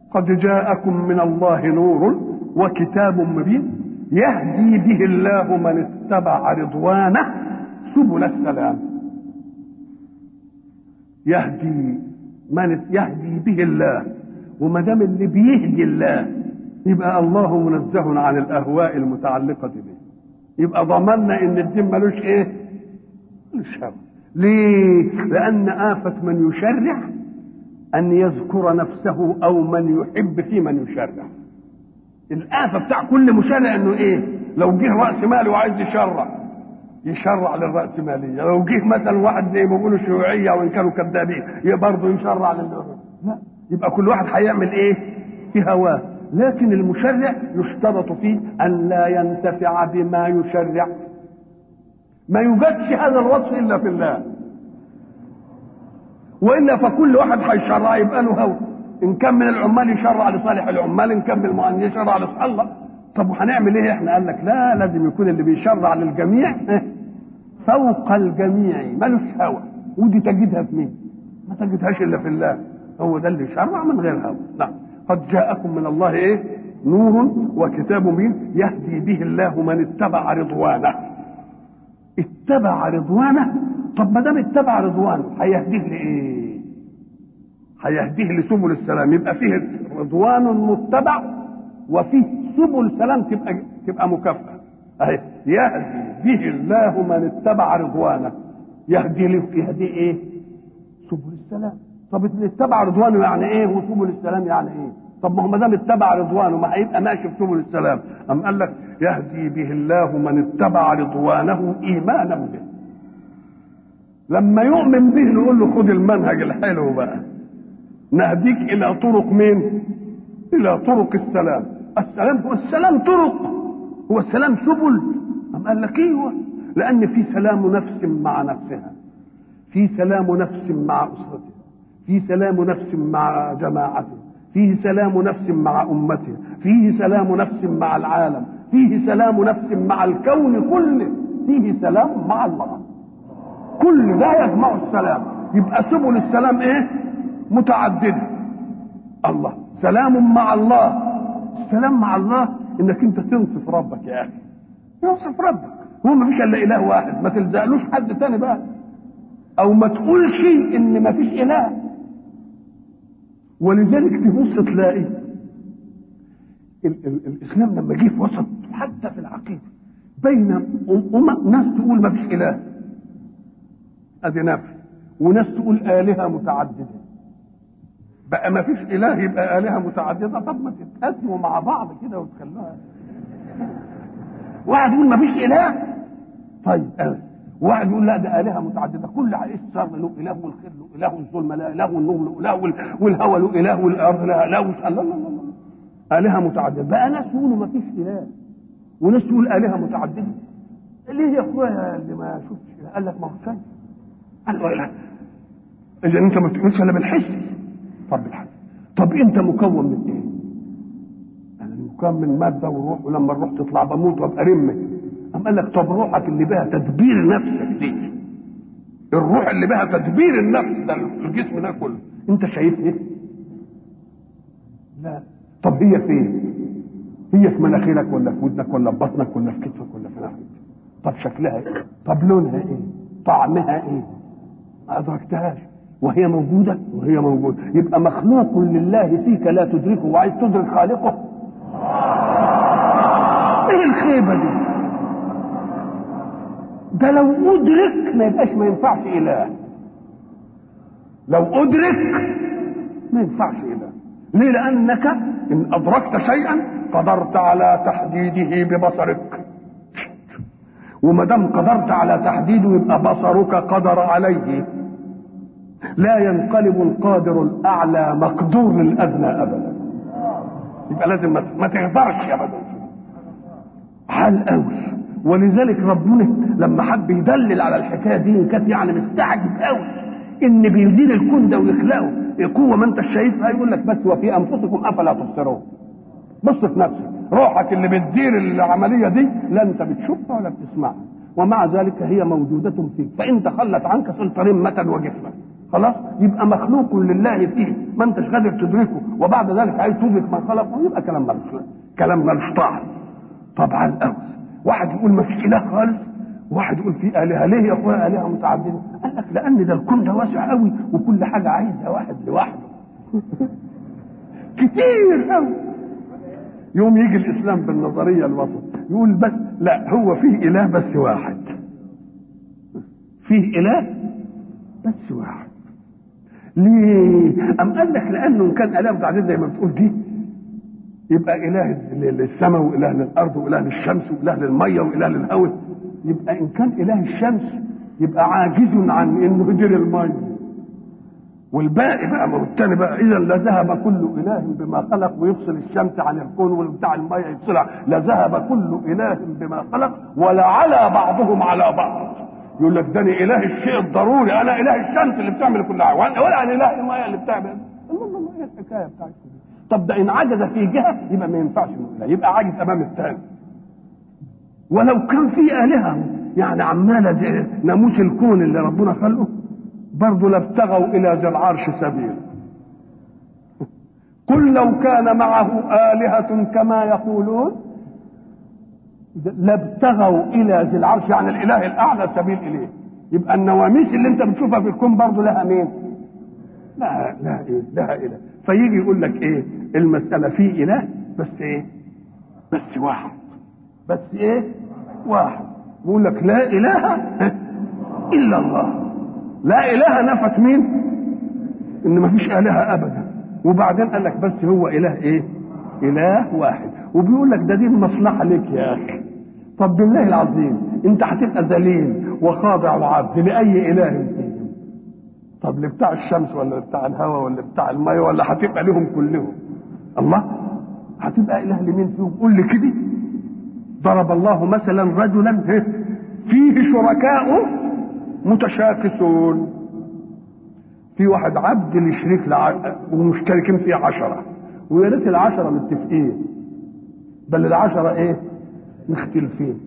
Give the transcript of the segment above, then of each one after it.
قد جاءكم من الله نور وكتاب مبين يهدي به الله من اتبع رضوانه سبل السلام يهدي من يهدي به الله وما دام اللي بيهدي الله يبقى الله منزه عن الاهواء المتعلقه به يبقى ضمننا ان الدين ملوش ايه ملوش هوى ليه لان افه من يشرع ان يذكر نفسه او من يحب في من يشرع الآفة بتاع كل مشرع انه ايه لو جه رأس مالي وعايز يشرع يشرع للرأسمالية لو جه مثلا واحد زي ما بيقولوا شيوعية وإن كانوا كذابين برضه يشرع لل لا يبقى كل واحد هيعمل ايه في هواه لكن المشرع يشترط فيه أن لا ينتفع بما يشرع ما يوجدش هذا الوصف إلا في الله وإلا فكل واحد هيشرع يبقى له هوى ان كان من العمال يشرع لصالح العمال ان كان من المؤمن يشرع لصالح الله طب وهنعمل ايه احنا قال لك لا لازم يكون اللي بيشرع للجميع فوق الجميع ملوش هوى ودي تجدها في مين ما تجدهاش الا في الله هو ده اللي يشرع من غير هوى نعم قد جاءكم من الله ايه نور وكتاب مبين يهدي به الله من اتبع رضوانه اتبع رضوانه طب ما دام اتبع رضوانه هيهديه لايه هيهديه لسبل السلام يبقى فيه رضوان متبع وفيه سبل سلام تبقى تبقى مكافأة اهي يهدي به الله من اتبع رضوانه يهدي له يهدي ايه؟ سبل السلام طب اللي اتبع رضوانه يعني ايه وسبل السلام يعني ايه؟ طب ما هو ما دام اتبع رضوانه ما هيبقى ماشي في سبل السلام أم قال لك يهدي به الله من اتبع رضوانه ايمانا به لما يؤمن به نقول له خد المنهج الحلو بقى نهديك الى طرق مين الى طرق السلام السلام هو السلام طرق هو السلام سبل أم قال لك ايوه لان في سلام نفس مع نفسها في سلام نفس مع اسرته في سلام نفس مع جماعته فيه سلام نفس مع امته فيه سلام نفس مع العالم فيه سلام نفس مع الكون كله فيه سلام مع الله كل ده يجمع السلام يبقى سبل السلام ايه متعدده الله سلام مع الله السلام مع الله انك انت تنصف ربك يا اخي ينصف ربك هو ما فيش الا اله واحد ما تلزقلوش حد تاني بقى او ما تقولش ان ما فيش اله ولذلك تبص تلاقي ال- ال- الاسلام لما جه في وسط حتى في العقيده بين أمم ناس تقول ما فيش اله ادي نفي وناس تقول الهه متعدده بقى ما فيش اله يبقى الهه متعدده طب ما تتقاسموا مع بعض كده وتخلوها واحد يقول ما فيش اله طيب أه. واحد يقول لا ده الهه متعدده كل الشر له اله والخير له اله والظلم له اله والنور له اله وال- والهوى له اله والارض لها اله وش- الله الله الله الله. الهه متعدده بقى ناس يقولوا ما فيش اله وناس تقول الهه متعدده ليه يا اخويا اللي ما شفتش إله؟ قال لك ما هو شايف قال له لا اذا انت ما بتؤمنش الا بالحس طب بالحس طب انت مكون من ايه؟ انا مكون من ماده وروح ولما الروح تطلع بموت وابقى رمه قام قال لك طب روحك اللي بها تدبير نفسك دي الروح اللي بها تدبير النفس ده الجسم ده كله انت شايف ايه؟ لا طب هي فين؟ هي في مناخيرك ولا في ودنك ولا في بطنك ولا في كتفك ولا في ناحيتك طب شكلها ايه؟ طب لونها ايه؟ طعمها ايه؟ ما ادركتهاش وهي موجوده وهي موجوده يبقى مخلوق لله فيك لا تدركه وعايز تدرك خالقه ايه الخيبه دي؟ ده لو ادرك ما يبقاش ما ينفعش اله لو ادرك ما ينفعش اله ليه لانك ان ادركت شيئا قدرت على تحديده ببصرك وما دام قدرت على تحديده يبقى بصرك قدر عليه لا ينقلب القادر الاعلى مقدور للادنى ابدا يبقى لازم ما- ما تقدرش ابدا حال قوي ولذلك ربنا لما حب يدلل على الحكايه دي كانت يعني مستعجب قوي ان بيدير الكون ده ويخلقه قوه ما انت شايفها يقول لك بس وفي انفسكم افلا تبصرون بص في نفسك روحك اللي بتدير العمليه دي لا انت بتشوفها ولا بتسمعها ومع ذلك هي موجودة فيك فإن تخلت عنك صرت رمة وجسما خلاص يبقى مخلوق لله فيه ما انتش قادر تدركه وبعد ذلك عايز تدرك من خلقه يبقى كلام ملوش كلام ملوش طعم طبعا قوي واحد يقول ما فيش اله خالص واحد يقول في الهه ليه يا اخويا الهه متعدده قال لك لان ده الكون ده واسع قوي وكل حاجه عايزه واحد لوحده كتير قوي يوم يجي الاسلام بالنظريه الوسط يقول بس لا هو فيه اله بس واحد فيه اله بس واحد ليه ام قال لك لانه ان كان اله متعدد زي ما بتقول دي يبقى اله للسماء واله للارض واله للشمس واله للميه واله للهواء يبقى ان كان اله الشمس يبقى عاجز عن انه يدير الميه والباقي بقى ما هو التاني بقى اذا لذهب كل اله بما خلق ويفصل الشمس عن الكون وبتاع الميه يفصلها لذهب كل اله بما خلق ولعلى بعضهم على بعض يقول لك ده انا اله الشيء الضروري انا اله الشمس اللي بتعمل كل حاجه ولا انا اله الميه اللي بتعمل الله الله ايه الحكايه بتاعتكم طب ده ان عجز في جهه يبقى ما ينفعش نقول يبقى عاجز امام الثاني ولو كان في الهه يعني عماله ناموس الكون اللي ربنا خلقه برضه لابتغوا الى ذي العرش سبيلا قل لو كان معه آلهة كما يقولون لابتغوا إلى ذي العرش يعني الإله الأعلى سبيل إليه يبقى النواميس اللي أنت بتشوفها في الكون برضه لها مين؟ لا لا إيه لها إله فيجي يقول لك إيه؟ المسألة في إله بس إيه؟ بس واحد بس إيه؟ واحد يقول لك لا إله إلا الله لا اله نفت مين ان ما فيش الهه ابدا وبعدين قال لك بس هو اله ايه اله واحد وبيقول لك ده دي المصلحه لك يا اخي طب بالله العظيم انت هتبقى ذليل وخاضع وعبد لاي اله فيهم طب لبتاع الشمس ولا بتاع الهواء ولا بتاع الميه ولا هتبقى لهم كلهم الله هتبقى اله لمين فيهم قول لي كده ضرب الله مثلا رجلا فيه شركاء متشاكسون في واحد عبد لشريك لع... ومشتركين فيه عشرة ويا ريت العشرة متفقين بل العشرة ايه مختلفين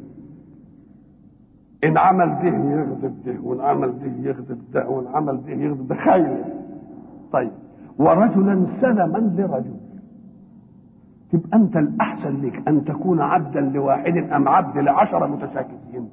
ان عمل ده يغضب ده وان عمل ده يغضب ده وان عمل ده يغضب ده خير طيب ورجلا سلما لرجل تبقى انت الاحسن لك ان تكون عبدا لواحد ام عبد لعشرة متشاكسين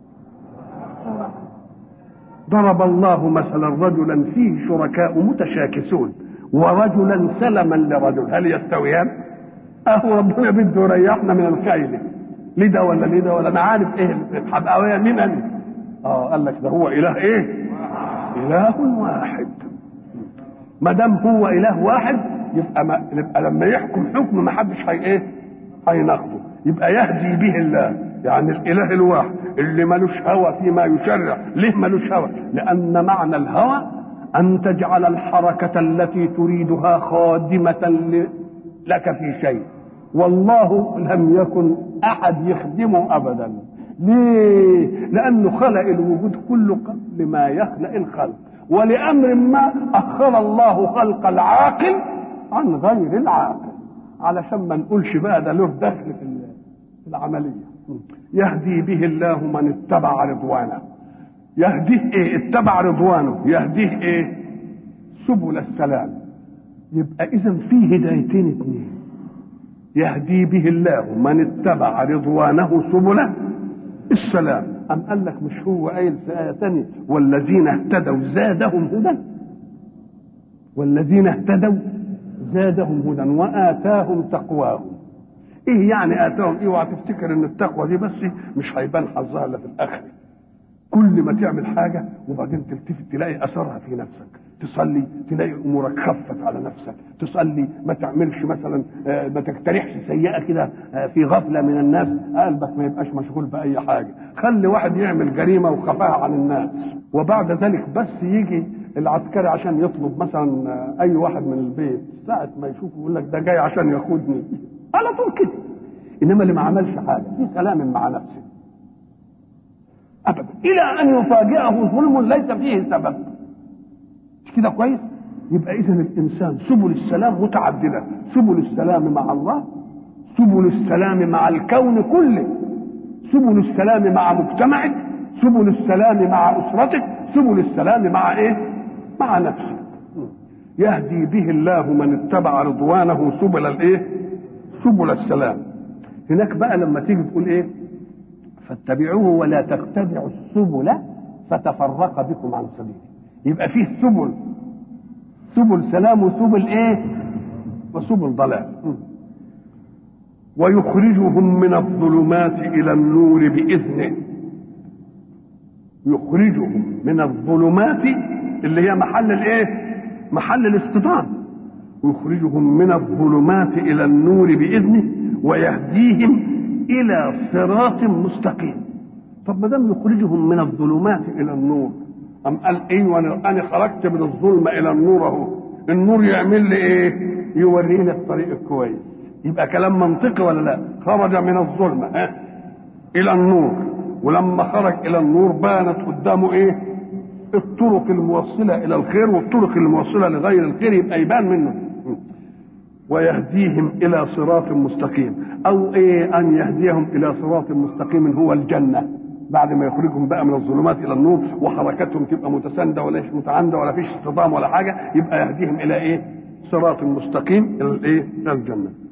ضرب الله مثلا رجلا فيه شركاء متشاكسون ورجلا سلما لرجل هل يستويان؟ اهو ربنا بده يريحنا من الخيل لده ولا لده ولا انا عارف ايه هبقى مين انا؟ اه قال لك ده هو اله ايه؟ اله واحد ما دام هو اله واحد يبقى, ما يبقى لما يحكم حكم ما حدش هي ايه؟ هيناقضه يبقى يهدي به الله يعني الاله الواحد اللي ملوش هوى فيما يشرع ليه ملوش هوى لان معنى الهوى ان تجعل الحركه التي تريدها خادمه لك في شيء والله لم يكن احد يخدمه ابدا ليه لانه خلق الوجود كله قبل ما يخلق الخلق ولامر ما اخر الله خلق العاقل عن غير العاقل علشان ما نقولش بقى ده له دخل في العمليه يهدي به الله من اتبع رضوانه يهديه ايه اتبع رضوانه يهديه ايه سبل السلام يبقى اذا في هدايتين اثنين يهدي به الله من اتبع رضوانه سبل السلام أم قال لك مش هو قايل في آية ثانية والذين اهتدوا زادهم هدى والذين اهتدوا زادهم هدى وآتاهم تقواهم ايه يعني اتاهم ايه اوعى تفتكر ان التقوى دي بس مش هيبان حظها الا في الاخره كل ما تعمل حاجه وبعدين تلتفت تلاقي اثرها في نفسك تصلي تلاقي امورك خفت على نفسك تصلي ما تعملش مثلا ما تقترحش سيئه كده في غفله من الناس قلبك ما يبقاش مشغول باي حاجه خلي واحد يعمل جريمه وخفاها عن الناس وبعد ذلك بس يجي العسكري عشان يطلب مثلا اي واحد من البيت ساعه ما يشوفه يقول لك ده جاي عشان ياخدني على طول كده انما اللي ما عملش حاجه في سلام مع نفسه ابدا الى ان يفاجئه ظلم ليس فيه سبب مش كده كويس يبقى اذا الانسان سبل السلام متعدده سبل السلام مع الله سبل السلام مع الكون كله سبل السلام مع مجتمعك سبل السلام مع اسرتك سبل السلام مع ايه مع نفسك يهدي به الله من اتبع رضوانه سبل الايه سبل السلام هناك بقى لما تيجي تقول ايه فاتبعوه ولا تتبعوا السبل فتفرق بكم عن سبيله يبقى فيه سبل سبل سلام وسبل ايه وسبل ضلال ويخرجهم من الظلمات الى النور باذنه يخرجهم من الظلمات اللي هي محل الايه محل الاصطدام ويخرجهم من الظلمات الى النور باذنه ويهديهم الى صراط مستقيم طب ما دام يخرجهم من الظلمات الى النور ام قال ايه وانا انا خرجت من الظلمه الى النور اهو النور يعمل لي ايه يوريني الطريق الكويس يبقى كلام منطقي ولا لا خرج من الظلمه ها الى النور ولما خرج الى النور بانت قدامه ايه الطرق الموصله الى الخير والطرق الموصله لغير الخير يبقى يبان منه ويهديهم الى صراط مستقيم او ايه ان يهديهم الى صراط مستقيم هو الجنه بعد ما يخرجهم بقى من الظلمات الى النور وحركتهم تبقى متسانده ولا مش متعامده ولا فيش اصطدام ولا حاجه يبقى يهديهم الى ايه؟ صراط مستقيم الى الايه؟ الى الجنه.